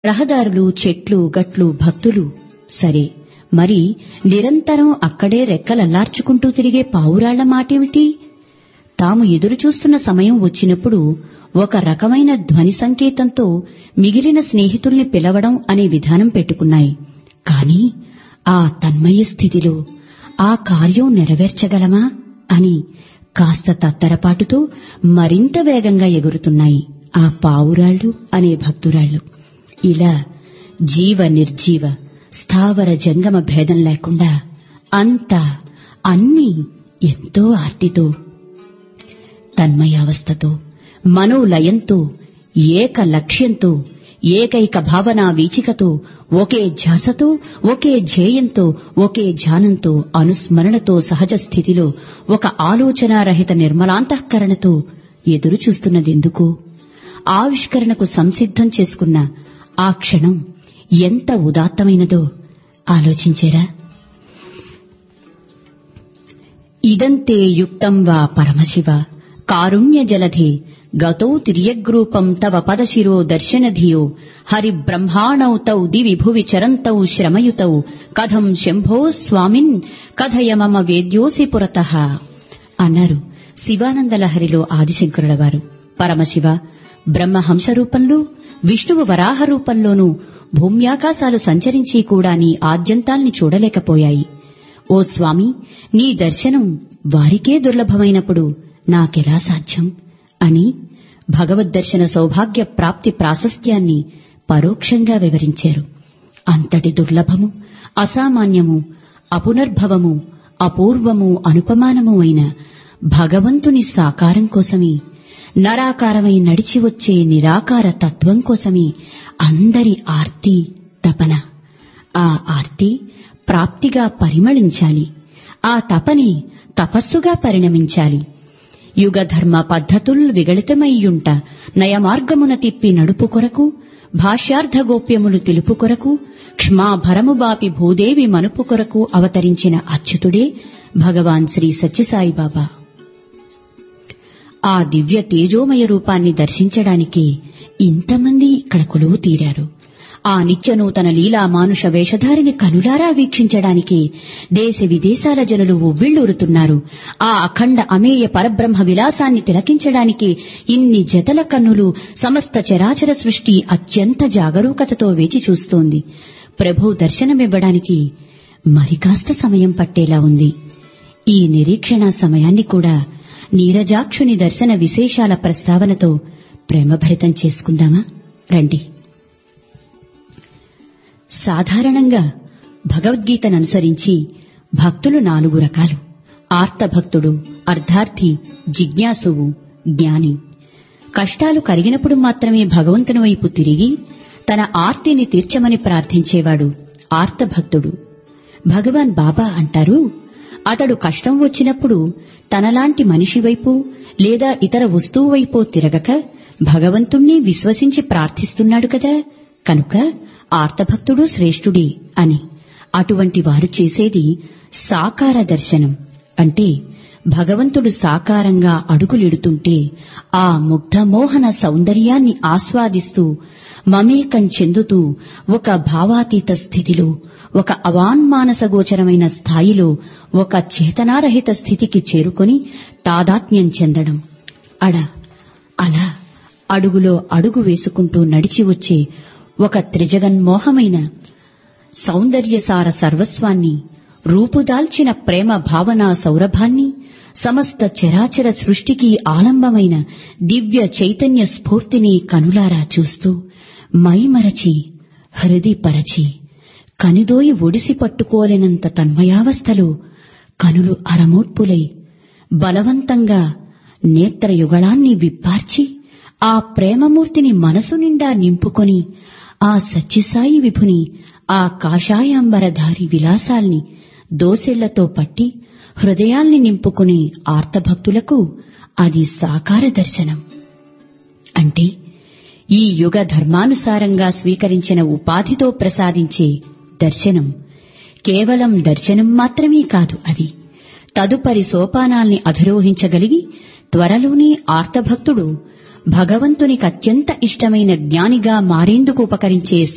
రహదారులు చెట్లు గట్లు భక్తులు సరే మరి నిరంతరం అక్కడే రెక్కలల్లార్చుకుంటూ తిరిగే పావురాళ్ల మాటేమిటి తాము ఎదురుచూస్తున్న సమయం వచ్చినప్పుడు ఒక రకమైన ధ్వని సంకేతంతో మిగిలిన స్నేహితుల్ని పిలవడం అనే విధానం పెట్టుకున్నాయి కాని ఆ తన్మయ స్థితిలో ఆ కార్యం నెరవేర్చగలమా అని కాస్త తత్తరపాటుతో మరింత వేగంగా ఎగురుతున్నాయి ఆ పావురాళ్లు అనే భక్తురాళ్లు ఇలా జీవ నిర్జీవ స్థావర జంగమ భేదం లేకుండా అంతా అన్నీ ఎంతో ఆర్తితో తన్మయావస్థతో మనోలయంతో ఏక లక్ష్యంతో ఏకైక భావనా వీచికతో ఒకే ధ్యాసతో ఒకే ధ్యేయంతో ఒకే ధ్యానంతో అనుస్మరణతో సహజ స్థితిలో ఒక ఆలోచనారహిత నిర్మలాంతఃకరణతో ఎదురు చూస్తున్నదెందుకు ఆవిష్కరణకు సంసిద్ధం చేసుకున్న ఆ క్షణం ఎంత ఉదాత్తమైనదో ఆలోచించారా ఇదంతే యుక్తం వా పరమశివ కారుణ్య జలధే గతౌ తిర్యగ్రూపం తవ పదశిరో దర్శనధియో హరి బ్రహ్మాణౌ తౌ దివి భువి చరంతౌ శ్రమయుతౌ కథం శంభో స్వామిన్ కథయ మమ వేద్యోసి పురతః అన్నారు శివానందలహరిలో ఆదిశంకరుల వారు పరమశివ బ్రహ్మహంస రూపంలో విష్ణువు వరాహ రూపంలోనూ భూమ్యాకాశాలు సంచరించి కూడా నీ ఆద్యంతాల్ని చూడలేకపోయాయి ఓ స్వామి నీ దర్శనం వారికే దుర్లభమైనప్పుడు నాకెలా సాధ్యం అని భగవద్దర్శన సౌభాగ్య ప్రాప్తి ప్రాశస్త్యాన్ని పరోక్షంగా వివరించారు అంతటి దుర్లభము అసామాన్యము అపునర్భవము అపూర్వము అనుపమానము అయిన భగవంతుని సాకారం కోసమే నరాకారమై నడిచి వచ్చే నిరాకార తత్వం కోసమే అందరి ఆర్తి తపన ఆ ఆర్తి ప్రాప్తిగా పరిమళించాలి ఆ తపని తపస్సుగా పరిణమించాలి యుగధర్మ పద్ధతుల్ విగళితమయ్యుంట నయమార్గమున తిప్పి నడుపు కొరకు భాష్యార్థ గోప్యములు తెలుపు కొరకు క్షమాభరము బాపి భూదేవి మనుపు కొరకు అవతరించిన అచ్యుతుడే భగవాన్ శ్రీ సత్యసాయిబాబా ఆ దివ్య తేజోమయ రూపాన్ని దర్శించడానికి ఇంతమంది ఇక్కడ కొలువు తీరారు ఆ నిత్యనూతన లీలా మానుష వేషధారిని కనులారా వీక్షించడానికి దేశ విదేశాల జనులు ఉవ్విళ్లూరుతున్నారు ఆ అఖండ అమేయ పరబ్రహ్మ విలాసాన్ని తిలకించడానికి ఇన్ని జతల కన్నులు సమస్త చరాచర సృష్టి అత్యంత జాగరూకతతో వేచి చూస్తోంది ప్రభు దర్శనమివ్వడానికి మరికాస్త సమయం పట్టేలా ఉంది ఈ నిరీక్షణ సమయాన్ని కూడా నీరజాక్షుని దర్శన విశేషాల ప్రస్తావనతో ప్రేమభరితం చేసుకుందామా రండి సాధారణంగా భగవద్గీతను అనుసరించి భక్తులు నాలుగు రకాలు ఆర్తభక్తుడు అర్ధార్థి జిజ్ఞాసువు జ్ఞాని కష్టాలు కలిగినప్పుడు మాత్రమే భగవంతుని వైపు తిరిగి తన ఆర్తిని తీర్చమని ప్రార్థించేవాడు ఆర్తభక్తుడు భగవాన్ బాబా అంటారు అతడు కష్టం వచ్చినప్పుడు తనలాంటి మనిషి వైపు లేదా ఇతర వస్తువు వైపు తిరగక భగవంతుణ్ణి విశ్వసించి ప్రార్థిస్తున్నాడు కదా కనుక ఆర్తభక్తుడు శ్రేష్ఠుడే అని అటువంటి వారు చేసేది సాకార దర్శనం అంటే భగవంతుడు సాకారంగా అడుగులిడుతుంటే ఆ ముగ్ధమోహన సౌందర్యాన్ని ఆస్వాదిస్తూ మమేకం చెందుతూ ఒక భావాతీత స్థితిలో ఒక అవాన్మానసగోచరమైన స్థాయిలో ఒక చేతనారహిత స్థితికి చేరుకొని తాదాత్మ్యం చెందడం అడ అలా అడుగులో అడుగు వేసుకుంటూ నడిచి వచ్చే ఒక త్రిజగన్మోహమైన సౌందర్యసార సర్వస్వాన్ని రూపుదాల్చిన ప్రేమ భావనా సౌరభాన్ని సమస్త చరాచర సృష్టికి ఆలంబమైన దివ్య చైతన్య స్ఫూర్తిని కనులారా చూస్తూ మైమరచి హృదిపరచి కనిదోయి ఒడిసి పట్టుకోలేనంత తన్మయావస్థలో కనులు అరమోట్పులై బలవంతంగా నేత్రయుగళాన్ని విప్పార్చి ఆ ప్రేమమూర్తిని మనసు నిండా నింపుకొని ఆ సత్యసాయి విభుని ఆ కాషాయాంబరధారి విలాసాల్ని దోసెళ్లతో పట్టి హృదయాల్ని నింపుకునే ఆర్తభక్తులకు అది సాకార దర్శనం అంటే ఈ యుగ ధర్మానుసారంగా స్వీకరించిన ఉపాధితో ప్రసాదించే దర్శనం కేవలం దర్శనం మాత్రమే కాదు అది తదుపరి సోపానాల్ని అధిరోహించగలిగి త్వరలోనే ఆర్తభక్తుడు భగవంతునికి అత్యంత ఇష్టమైన జ్ఞానిగా మారేందుకు ఉపకరించే